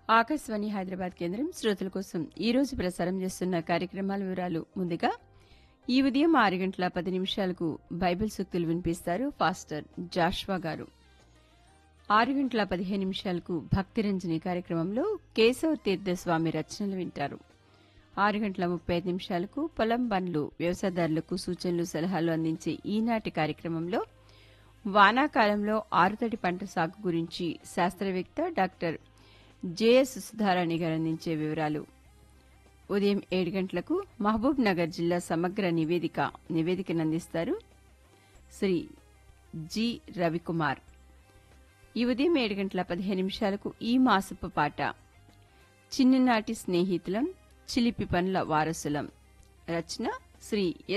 ఆకాశవాణి హైదరాబాద్ కేంద్రం శ్రోతల కోసం ఈ రోజు ప్రసారం చేస్తున్న కార్యక్రమాల వివరాలు ముందుగా ఈ ఉదయం ఆరు గంటల పది నిమిషాలకు బైబిల్ సూక్తులు వినిపిస్తారు ఫాస్టర్ జాష్వా గారు ఆరు గంటల పదిహేను నిమిషాలకు భక్తిరంజని కార్యక్రమంలో కేశవ తీర్థ స్వామి రచనలు వింటారు ఆరు గంటల ముప్పై ఐదు నిమిషాలకు పొలం బండ్లు వ్యవసాయదారులకు సూచనలు సలహాలు అందించే ఈనాటి కార్యక్రమంలో వానాకాలంలో ఆరుతడి పంట సాగు గురించి శాస్త్రవేత్త డాక్టర్ జేఎస్ సుధారాణి గారు అందించే వివరాలు ఉదయం ఏడు గంటలకు మహబూబ్ నగర్ జిల్లా సమగ్ర నివేదిక నివేదికను అందిస్తారు శ్రీ జి రవికుమార్ ఈ ఉదయం ఏడు గంటల పదిహేను నిమిషాలకు ఈ మాసపు పాట చిన్ననాటి స్నేహితులం చిలిపి పనుల వారసులం రచన శ్రీ